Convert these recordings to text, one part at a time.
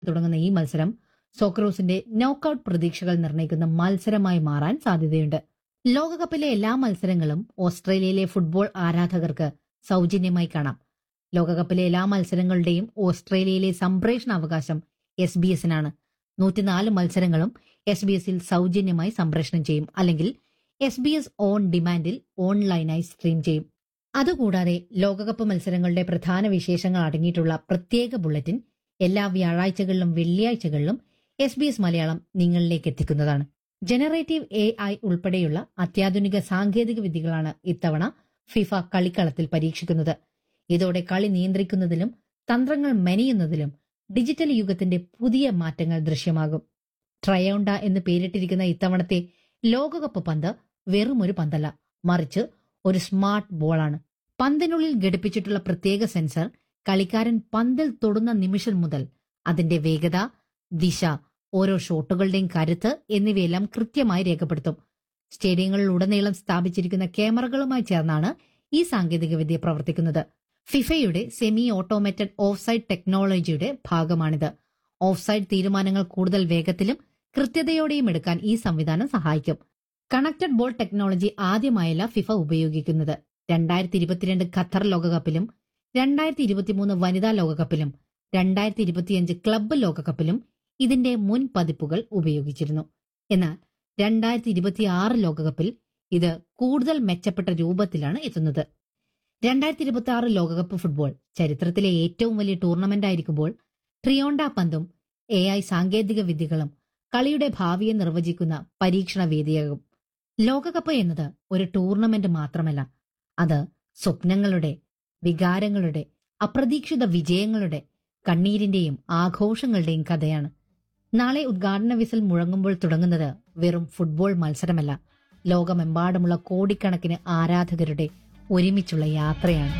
തുടങ്ങുന്ന ഈ മത്സരം സോക്രോസിന്റെ നോക്കൌട്ട് പ്രതീക്ഷകൾ നിർണ്ണയിക്കുന്ന മത്സരമായി മാറാൻ സാധ്യതയുണ്ട് ലോകകപ്പിലെ എല്ലാ മത്സരങ്ങളും ഓസ്ട്രേലിയയിലെ ഫുട്ബോൾ ആരാധകർക്ക് സൗജന്യമായി കാണാം ലോകകപ്പിലെ എല്ലാ മത്സരങ്ങളുടെയും ഓസ്ട്രേലിയയിലെ സംപ്രേഷണ അവകാശം എസ് ബി എസിനാണ് നൂറ്റിനാല് മത്സരങ്ങളും എസ് ബി എസിൽ സൗജന്യമായി സംപ്രേഷണം ചെയ്യും അല്ലെങ്കിൽ എസ് ബി എസ് ഓൺ ഡിമാൻഡിൽ ഓൺലൈനായി സ്ട്രീം ചെയ്യും അതുകൂടാതെ ലോകകപ്പ് മത്സരങ്ങളുടെ പ്രധാന വിശേഷങ്ങൾ അടങ്ങിയിട്ടുള്ള പ്രത്യേക ബുള്ളറ്റിൻ എല്ലാ വ്യാഴാഴ്ചകളിലും വെള്ളിയാഴ്ചകളിലും എസ് ബി എസ് മലയാളം നിങ്ങളിലേക്ക് എത്തിക്കുന്നതാണ് ജനറേറ്റീവ് എ ഐ ഉൾപ്പെടെയുള്ള അത്യാധുനിക സാങ്കേതിക വിദ്യകളാണ് ഇത്തവണ ഫിഫ കളിക്കളത്തിൽ പരീക്ഷിക്കുന്നത് ഇതോടെ കളി നിയന്ത്രിക്കുന്നതിലും തന്ത്രങ്ങൾ മെനയുന്നതിലും ഡിജിറ്റൽ യുഗത്തിന്റെ പുതിയ മാറ്റങ്ങൾ ദൃശ്യമാകും ട്രയോണ്ട എന്ന് പേരിട്ടിരിക്കുന്ന ഇത്തവണത്തെ ലോകകപ്പ് പന്ത് വെറുമൊരു പന്തല്ല മറിച്ച് ഒരു സ്മാർട്ട് ബോളാണ് പന്തിനുള്ളിൽ ഘടിപ്പിച്ചിട്ടുള്ള പ്രത്യേക സെൻസർ കളിക്കാരൻ പന്തിൽ തൊടുന്ന നിമിഷം മുതൽ അതിന്റെ വേഗത ദിശ ഓരോ ഷോട്ടുകളുടെയും കരുത്ത് എന്നിവയെല്ലാം കൃത്യമായി രേഖപ്പെടുത്തും സ്റ്റേഡിയങ്ങളിൽ ഉടനീളം സ്ഥാപിച്ചിരിക്കുന്ന ക്യാമറകളുമായി ചേർന്നാണ് ഈ സാങ്കേതികവിദ്യ പ്രവർത്തിക്കുന്നത് ഫിഫയുടെ സെമി ഓട്ടോമേറ്റഡ് ഓഫ്സൈഡ് ടെക്നോളജിയുടെ ഭാഗമാണിത് ഓഫ്സൈഡ് തീരുമാനങ്ങൾ കൂടുതൽ വേഗത്തിലും കൃത്യതയോടെയും എടുക്കാൻ ഈ സംവിധാനം സഹായിക്കും കണക്റ്റഡ് ബോൾ ടെക്നോളജി ആദ്യമായല്ല ഫിഫ ഉപയോഗിക്കുന്നത് രണ്ടായിരത്തി ഇരുപത്തിരണ്ട് ഖത്തർ ലോകകപ്പിലും രണ്ടായിരത്തി ഇരുപത്തിമൂന്ന് വനിതാ ലോകകപ്പിലും രണ്ടായിരത്തി ഇരുപത്തിയഞ്ച് ക്ലബ്ബ് ലോകകപ്പിലും ഇതിന്റെ മുൻ പതിപ്പുകൾ ഉപയോഗിച്ചിരുന്നു എന്നാൽ രണ്ടായിരത്തി ഇരുപത്തിയാറ് ലോകകപ്പിൽ ഇത് കൂടുതൽ മെച്ചപ്പെട്ട രൂപത്തിലാണ് എത്തുന്നത് രണ്ടായിരത്തി ഇരുപത്തി ആറ് ലോകകപ്പ് ഫുട്ബോൾ ചരിത്രത്തിലെ ഏറ്റവും വലിയ ടൂർണമെന്റ് ആയിരിക്കുമ്പോൾ ട്രിയോണ്ട പന്തും എ ഐ സാങ്കേതിക വിദ്യകളും കളിയുടെ ഭാവിയെ നിർവചിക്കുന്ന പരീക്ഷണ വേദിയാകും ലോകകപ്പ് എന്നത് ഒരു ടൂർണമെന്റ് മാത്രമല്ല അത് സ്വപ്നങ്ങളുടെ വികാരങ്ങളുടെ അപ്രതീക്ഷിത വിജയങ്ങളുടെ കണ്ണീരിന്റെയും ആഘോഷങ്ങളുടെയും കഥയാണ് നാളെ ഉദ്ഘാടന വിസിൽ മുഴങ്ങുമ്പോൾ തുടങ്ങുന്നത് വെറും ഫുട്ബോൾ മത്സരമല്ല ലോകമെമ്പാടുമുള്ള കോടിക്കണക്കിന് ആരാധകരുടെ ഒരുമിച്ചുള്ള യാത്രയാണ്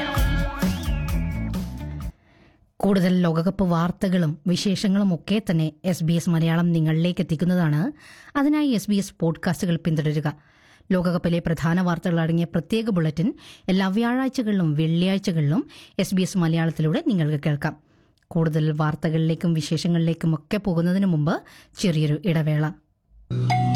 കൂടുതൽ ലോകകപ്പ് വാർത്തകളും വിശേഷങ്ങളും ഒക്കെ തന്നെ എസ് ബി എസ് മലയാളം നിങ്ങളിലേക്ക് എത്തിക്കുന്നതാണ് അതിനായി എസ് ബി എസ് പോഡ്കാസ്റ്റുകൾ പിന്തുടരുക ലോകകപ്പിലെ പ്രധാന വാർത്തകൾ അടങ്ങിയ പ്രത്യേക ബുള്ളറ്റിൻ എല്ലാ വ്യാഴാഴ്ചകളിലും വെള്ളിയാഴ്ചകളിലും എസ് ബി എസ് മലയാളത്തിലൂടെ നിങ്ങൾക്ക് കേൾക്കാം കൂടുതൽ വാർത്തകളിലേക്കും വിശേഷങ്ങളിലേക്കും ഒക്കെ പോകുന്നതിന് മുമ്പ് ചെറിയൊരു ഇടവേള